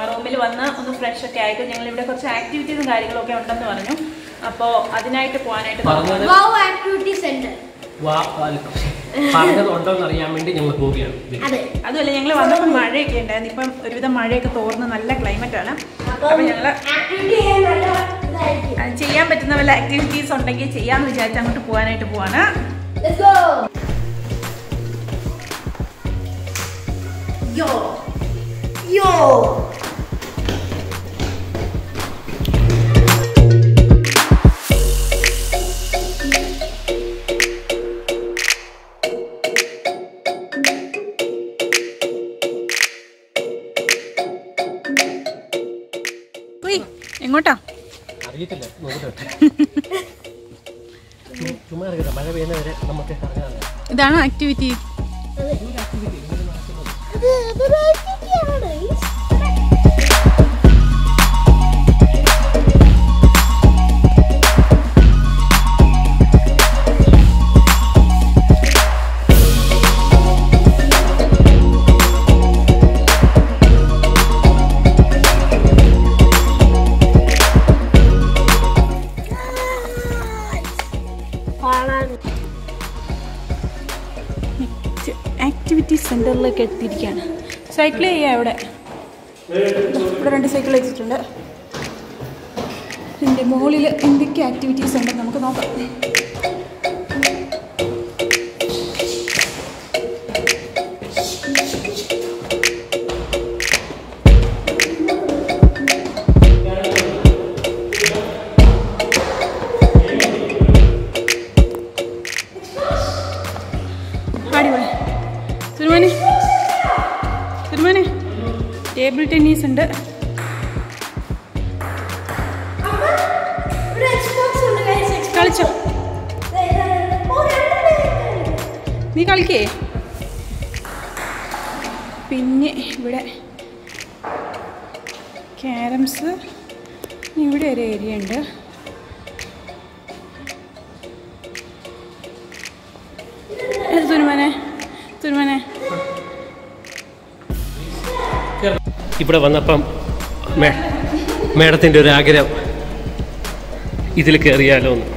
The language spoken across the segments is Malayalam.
റൂമിൽ വന്ന് ഒന്ന് ഫ്രഷ് ഒക്കെ ആയിട്ട് ഞങ്ങൾ ഇവിടെ കുറച്ച് ആക്ടിവിറ്റീസും കാര്യങ്ങളൊക്കെ ഉണ്ടെന്ന് പറഞ്ഞു അപ്പോൾ അതിനായിട്ട് പോകാനായിട്ട് പറഞ്ഞത് വൗ ആക്ടിവിറ്റി സെന്റർ വാ- വാ- പറഞ്ഞത് ഉണ്ടോ എന്ന് അറിയാൻ വേണ്ടി ഞങ്ങൾ പോവുകയാണ് അതെ അതുമല്ല ഞങ്ങൾ വന്നപ്പോൾ മഴയൊക്കെ ഉണ്ടായിരുന്നു ഇപ്പം ഒരുവിധം മഴയൊക്കെ തോർന്ന് നല്ല ക്ലൈമറ്റ് ആണ് അപ്പം അപ്പം ഞങ്ങൾ ആക്ടിവിറ്റി ചെയ്യാൻ നല്ല ഇതായിരിക്കും ചെയ്യാൻ പറ്റുന്ന വല്ല ആക്ടിവിറ്റീസ് ഉണ്ടെങ്കിൽ ചെയ്യാമെന്ന് വിചാരിച്ച് അങ്ങോട്ട് പോകാനായിട്ട് പോവാണ് Let's go. Yo. Yo. ഉയ് എങ്ങോട്ടാ അറിയത്തില്ല നോക്കട്ടെ ചു- ചുമ്മാ അറിയാം മഴ പെയ്യുന്ന വരെ നമുക്ക് ഇറങ്ങാൻ ഇതാണ് ആക്ടിവിറ്റി അത് അതൊരു activity ആണ്. കാണാൻ ആക്ടിവിറ്റി സെന്ററിലേക്ക് എത്തിയിരിക്കുകയാണ് സൈക്കിൾ ചെയ്യാം ഇവിടെ ഇവിടെ രണ്ട് സൈക്കിൾ വെച്ചിട്ടുണ്ട് ഇതിൻ്റെ മുകളിൽ എന്തൊക്കെ ആക്ടിവിറ്റീസ് ഉണ്ടെന്ന് നമുക്ക് നോക്കാം അടിപൊളി സുരുമാനെ സുരുമാനെ ടേബിൾ ടെന്നീസ് ഉണ്ട് ഇവിടെ Xbox ഉണ്ട് guys, Xbox. കളിച്ചോ ദേ, ദേ, ദേ. ഓ, രണ്ടെണ്ണം. നീ കളിക്കേ പിന്നെ ഇവിടെ ക്യാരംസ് ഇവിടെ ഒരു ഏരിയ ഉണ്ട് ഏത് തുരുമനെ തുരുമനെ ഇവിടെ വന്നപ്പം മേ- മേഡത്തിൻ്റെ ഒരു ആഗ്രഹം ഇതിൽ കയറിയാലോ എന്ന്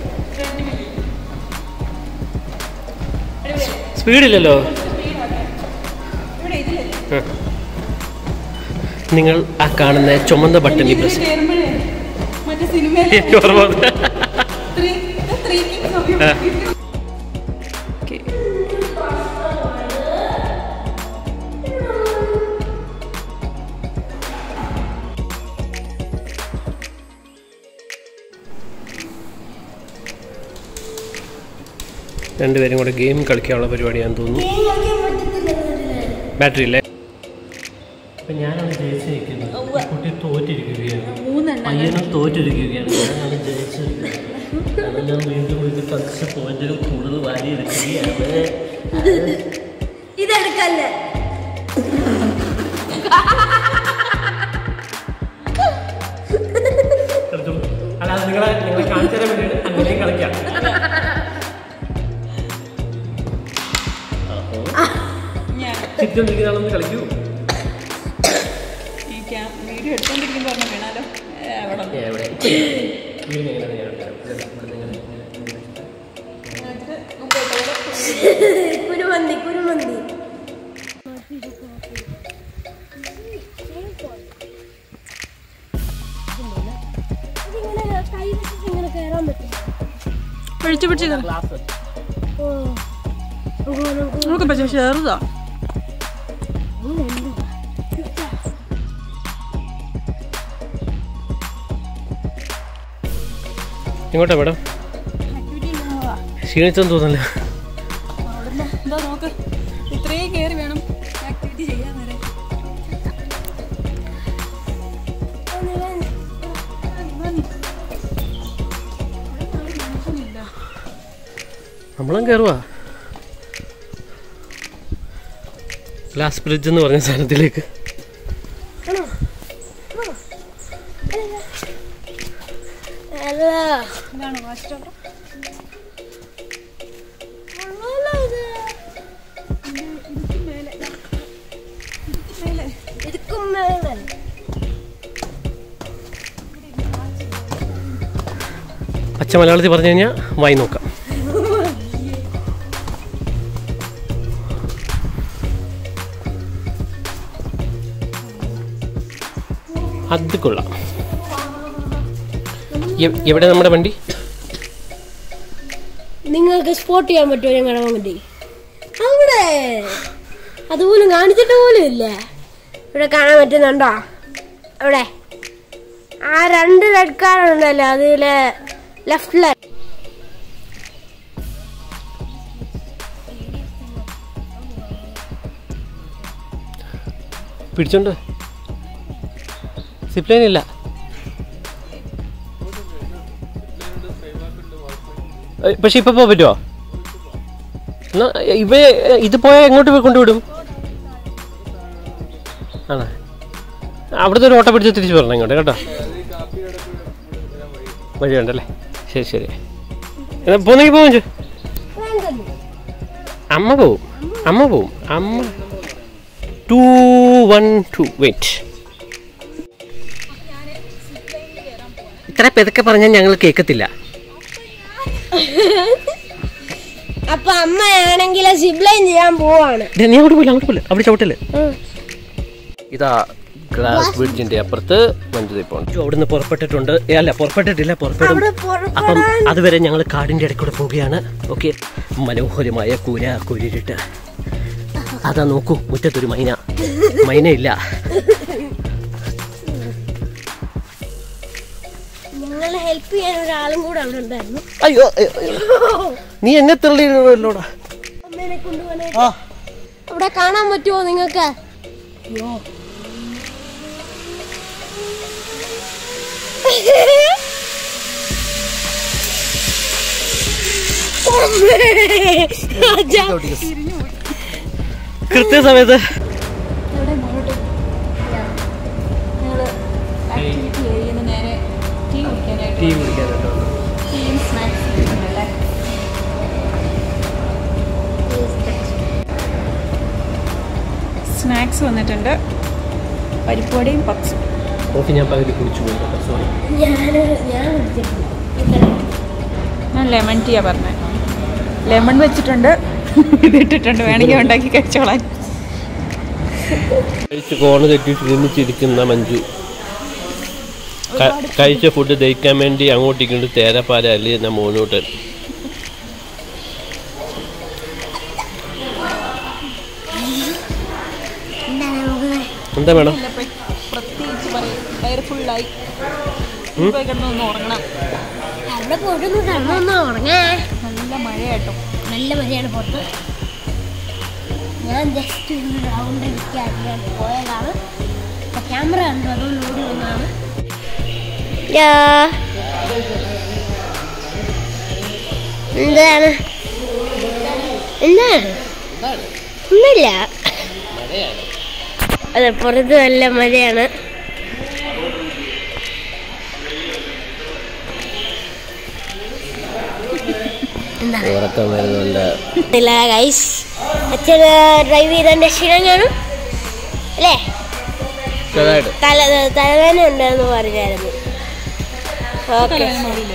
സ്പീഡില്ലല്ലോ ഇവിടെ ഇതിലല്ലേ ആ. നിങ്ങൾ ആ കാണുന്ന ചുമന്ന ബട്ടൺ ഈ പ്രസ് കയറുമ്പോഴേ മറ്റേ സിനിമയിൽ എനിക്ക് ഓർമ്മ വന്നു. ത്രീ ത്രീ കിങ്സ് ഓഫ് ആ. ഓക്കെ രണ്ടുപേരും കൂടെ ഗെയിം കളിക്കാനുള്ള പരിപാടിയാണെന്ന് തോന്നുന്നു ഗെയിം കളിക്കാൻ പറ്റത്തില്ല ഇതില്. ബാറ്ററി ഇല്ലേ അപ്പം ഞാനാണ് ജയിച്ചിരിക്കുന്നത് ഈ കുട്ടി തോറ്റിരിക്കുകയാണ് മൂന്നെണ്ണം പയ്യനും തോറ്റിരിക്കുകയാണ് ഞാനാണ് ജയിച്ചിരിക്കുന്നത് കാരണം ഞാൻ വീണ്ടും ഇത് കളിച്ച പോയിന്റിലും കൂടുതൽ വാരിയെടുക്കുകയാണ് ഇതെടുക്കല്ലേ കളിച്ചു. അല്ലാതെ നിങ്ങളെ നിങ്ങളെ കാണിച്ചു തരാൻ വേണ്ടിയിട്ട് അങ്ങനെയും കളിക്കാം ഞാൻ ചുറ്റും ആളൊന്ന് കളിക്കൂ ഈ ക്യാ വീഡിയോ എടുത്തോണ്ടിരിക്കുമ്പോൾ പറഞ്ഞ വീണാലോ ഏ, അവിടെ നിന്ന്. എവിടെ വീടിന് എങ്ങനെ ഞാൻ എടുക്കാം. ഇതെല്ലാം ഇവിടെ നിന്ന് ഇങ്ങനെ, ഇങ്ങനെ, ഇങ്ങനെ. എന്നിട്ട് മുമ്പോട്ട് കൂടെ കുരുമന്തി കുരുമന്തി ഇതിങ്ങനെ കൈ വെച്ചിട്ട് ഇങ്ങനെ കയറാൻ പറ്റും പിടിച്ച് പിടിച്ച് കയറി ഗ്ലാസ് ഓ ഓ, നമുക്ക് നമുക്ക് പക്ഷേ ചെറുതാ ഇങ്ങനെയുണ്ട്. എങ്ങോട്ടാ മേഡം ആക്ടിവിറ്റി ഉള്ളതാ ക്ഷീണിച്ചെന്ന് തോന്നല്ലേ അവിടുന്ന് എന്താ നോക്ക് ഇത്രയും കയറി വേണം ആക്ടിവിറ്റി ചെയ്യാൻ വരെ നമ്മളും കയറുവാ ഗ്ലാസ് ബ്രിഡ്ജ് എന്ന് പറഞ്ഞ സ്ഥലത്തിലേക്ക് ആണോ? ആണോ? അല്ല ഇതാണ് വാച്ച് ടവർ കൊള്ളാലോ ഇത്. മേലെ ഇതുക്കും മേലെ പച്ച മലയാളത്തിൽ പറഞ്ഞു കഴിഞ്ഞാൽ വായി നോക്കാം അത് കൊള്ളാം എ- എവിടെ നമ്മുടെ വണ്ടി നിങ്ങൾക്ക് സ്പോട്ട് ചെയ്യാൻ പറ്റുമോ ഞങ്ങളുടെ വണ്ടി അവിടെ അതുപോലും കാണിച്ചിട്ട് പോലും ഇല്ല ഇവിടെ കാണാൻ പറ്റുന്നുണ്ടോ അവിടെ ആ രണ്ട് റെഡ് കാർ ഉണ്ടല്ലോ അതില് ലെഫ്റ്റില് പിടിച്ചോണ്ട് സിപ്ലൈൻ ഇല്ല ഏ, പക്ഷെ ഇപ്പൊ പോകാൻ പറ്റുമോ എന്നാ ഇവ ഇത് പോയാൽ എങ്ങോട്ട് പോയി കൊണ്ടുവിടും ആണോ അവിടുത്തെ ഒരു ഓട്ടോ പിടിച്ച് തിരിച്ചു വരണം ഇങ്ങോട്ട് കേട്ടോ വഴിയുണ്ടല്ലേ ശരി ശരി എന്നാ പോന്നെങ്കിൽ പോകും ചോ അമ്മ പോവും അമ്മ പോവും അമ്മ ടു വൺ ടു വെയിറ്റ് ഇത്ര പെതുക്കെ പറഞ്ഞാൽ ഞങ്ങൾ കേൾക്കത്തില്ല അപ്പൊ അമ്മയാണെങ്കിൽ സിബ്ലൈൻ ചെയ്യാൻ പോവാണ് ദേ, നീ അങ്ങോട്ട് പോയില്ല അങ്ങോട്ട് പോയില്ല അവിടെ ചവിട്ടല് ഇതാ ഗ്ലാസ് ബ്രിഡ്ജിന്റെ അപ്പുറത്ത് മഞ്ജു ഇപ്പോൾ അവിടുന്ന് പുറപ്പെട്ടിട്ടുണ്ട് ഏ, അല്ല പുറപ്പെട്ടിട്ടില്ല പുറപ്പെടും അവിടെ പുറപ്പെടാൻ- അപ്പം അതുവരെ ഞങ്ങൾ കാടിന്റെ ഇടയ്ക്കൂടെ പോവുകയാണ് ഓക്കെ മനോഹരമായ കൂര കുരിരിട്ട് അതാ നോക്കൂ മുറ്റത്തൊരു മൈന മൈന ഇല്ല ഞങ്ങളെ ഹെൽപ്പ് ചെയ്യാൻ ഒരാളും കൂടെ അവിടെ ഉണ്ടായിരുന്നു അയ്യോ അയ്യോ, അയ്യോ. നീ എന്നെ തള്ളിയില്ലോടാ അമ്മേനെ കൊണ്ടുപോകാനായിട്ട് അവിടെ കാണാൻ പറ്റുമോ നിങ്ങൾക്ക് അയ്യോ രാജാ കൃത്യസമയത്ത് ഞങ്ങൾ ആക്ടിവിറ്റി ഏരിയയിൽ നിന്ന് നേരെ ടീ കുടിക്കാനായിട്ട് ടീ കുടിക്കാനുണ്ടോ ടീയും സ്നാക്സ് ഉണ്ടല്ലേ സ്നാക്സ് വന്നിട്ടുണ്ട് പരിപ്പുവടയും പപ്സും കോഫി ഞാൻ പകുതി കുടിച്ചു പോയി സോറി ഞാന് ഞാൻ വിളിച്ചിട്ടുണ്ട് ഞാൻ ലെമൺ ടീയാ പറഞ്ഞത് ലെമൺ വെച്ചിട്ടുണ്ട് ഇതിട്ടിട്ടുണ്ട് വേണമെങ്കിൽ ഉണ്ടാക്കി കഴിച്ചോളാൻ കഴിച്ച് കോണ് തെറ്റി ക്ഷീണിച്ചിരിക്കുന്ന മഞ്ജു ക- കഴിച്ച ഫുഡ് ദഹിക്കാൻ വേണ്ടി അങ്ങോട്ട് ഇങ്ങോട്ട് തേരപ്പാല അല്ലേ എന്ന മോനൂട്ടൻ എന്താ വേണം പ്രത്യേകിച്ച് പറയും വയറ് ഫുള്ളായി പോയി കിടന്നൊന്ന് ഉറങ്ങണം അവിടെ പോയിട്ടൊന്ന് കിടന്നൊന്ന് ഉറങ്ങാ നല്ല മഴയാട്ടോ നല്ല മഴയാണ് പുറത്ത് ഞാൻ ജസ്റ്റ് ഒരു റൗണ്ട് അടിക്കാൻ ഞാൻ പോയതാണ് അപ്പൊ ക്യാമറ കണ്ടു അതുകൊണ്ട് ഓടി വന്നതാണ് എന്താണ് എന്താണ് ഒന്നുമില്ല അതെ പുറത്ത് നല്ല മഴയാണ് ഉറക്കം വരുന്നുണ്ട് ഇല്ല ഗൈസ് അച്ഛന് ഡ്രൈവ് ചെയ്തതിന്റെ ക്ഷീണം കാണും അല്ലേ ചെറുതായിട്ട് തല തലവേദന ഉണ്ടെന്ന് പറഞ്ഞായിരുന്നു ഓക്കെ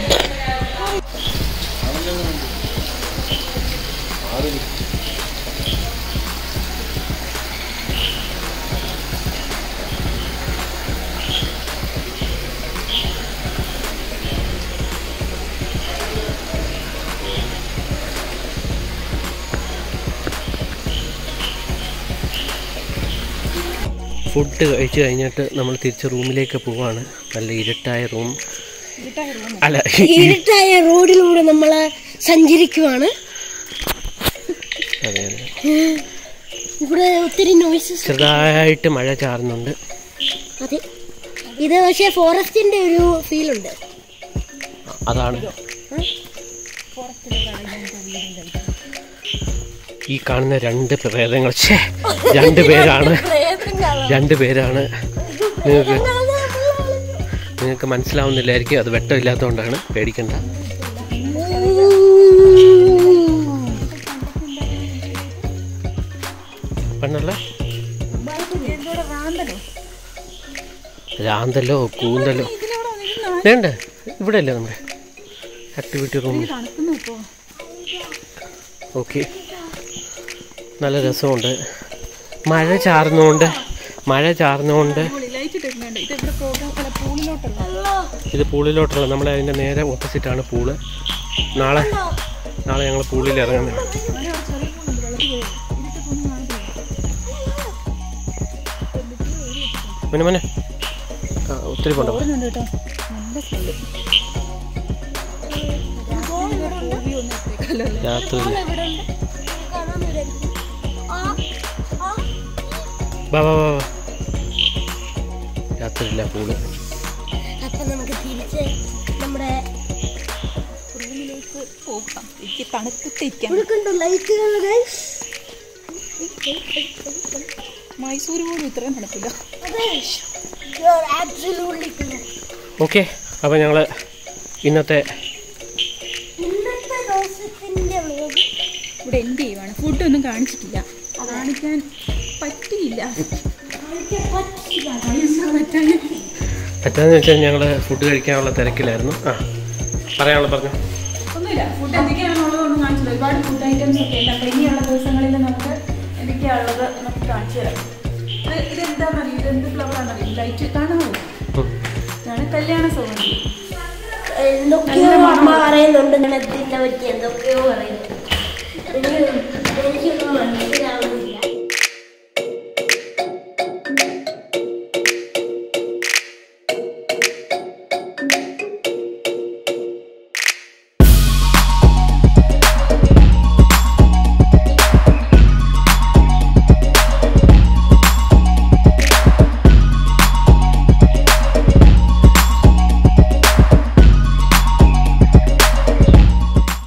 ഫുഡ് കഴിച്ച് കഴിഞ്ഞിട്ട് നമ്മൾ തിരിച്ച് റൂമിലേക്ക് പോവാണ് നല്ല ഇരുട്ടായ റൂം അല്ല ഇരുട്ടായ റോഡിലൂടെ നമ്മൾ സഞ്ചരിക്കുവാണ് അതെ അതെ ഇവിടെ ഒത്തിരി നോയ്സസ് ചെറുതായിട്ട് മഴ ചാറുന്നുണ്ട് അതെ ഇത് പക്ഷേ ഫോറസ്റ്റിന്റെ ഒരു ഫീൽ ഉണ്ട് അതാണ് ഈ കാണുന്ന രണ്ട് പ്രേതങ്ങൾ ഛേ, രണ്ട് പേരാണ് രണ്ട് പേരാണ് നിങ്ങൾക്ക് നിങ്ങൾക്ക് മനസ്സിലാവുന്നില്ലായിരിക്കും അത് വെട്ടമില്ലാത്തതുകൊണ്ടാണ് പേടിക്കണ്ട പണ്ടുള്ള രാന്തലോ കൂന്തലോ വേണ്ട ഇവിടെ അല്ലേ നമ്മുടെ ആക്ടിവിറ്റി റൂം തണുക്കുന്നു ഇപ്പോ ഓക്കെ നല്ല രസമുണ്ട് മഴ ചാർന്നുകൊണ്ട് മഴ ചാർന്നുകൊണ്ട് ലൈറ്റ് ഇട്ടിട്ടുണ്ട് ഇത് ഇവിടെ പ്രോഗ്രാം അല്ല പൂളിലോട്ടല്ല ഇത് പൂളിലോട്ടുള്ള നമ്മളെ അതിൻ്റെ നേരെ ഓപ്പോസിറ്റാണ് പൂള് നാളെ നാളെ ഞങ്ങൾ പൂളിൽ ഇറങ്ങുന്നത് മോനെ മോനെ ആ ഒത്തിരി കൊണ്ടോ ഓടുന്നുണ്ട് കേട്ടോ നല്ല സ്മെല്ല് രാത്രി വാ വാ വാ വാ രാത്രിയില്ല പൂള് അപ്പൊ നമുക്ക് തിരിച്ച് നമ്മുടെ റൂമിലേക്ക് പോകാം എനിക്ക് തണുത്തിട്ടിരിക്കാം ഇവിടെ കണ്ടോ ലൈറ്റുകൾ ഗൈസ് മൈസൂർ പോലും ഇത്രയും തണുപ്പില്ല അതെ യു ആർ ആബ്സല്യൂട്ട്ലി ഓക്കെ അപ്പോൾ ഞങ്ങൾ ഇന്നത്തെ ഇന്നത്തെ ദിവസത്തിന്റെ വ്ലോഗ് ഇവിടെ എന്ത് ചെയ്യുവാണ് ഫുഡൊന്നും കാണിച്ചിട്ടില്ല കാണിക്കാൻ പറ്റിയില്ല പറ്റാന്ന് വെച്ചാൽ ഞങ്ങൾ ഫുഡ് കഴിക്കാനുള്ള തിരക്കിലായിരുന്നു ആ പറയാനുള്ള പറഞ്ഞു ഒന്നുമില്ല ഫുഡ് എന്തൊക്കെയാണെന്നുള്ളതൊന്നും കാണിച്ചില്ല ഒരുപാട് ഫുഡ് ഐറ്റംസ് ഒക്കെ ഉണ്ട് അപ്പോൾ ഇനിയുള്ള ദിവസങ്ങളിൽ നമുക്ക് എന്തൊക്കെയാണുള്ളത് നമുക്ക് കാണിച്ചു തരാം ഇത് ഇതെന്താണെന്നറിയോ ഇതെന്ത് ഫ്ലവറാണെന്നറിയോ ലൈറ്റ് കാണാമോ ഇതാണ് കല്യാണ സൗകര്യം എന്തൊക്കെയോ അമ്മ പറയുന്നുണ്ട് ഗണത്തിന്റെ പറ്റി എന്തൊക്കെയോ പറയുന്നു എനിക്ക് എനിക്കൊന്നും മനസ്സിലായില്ല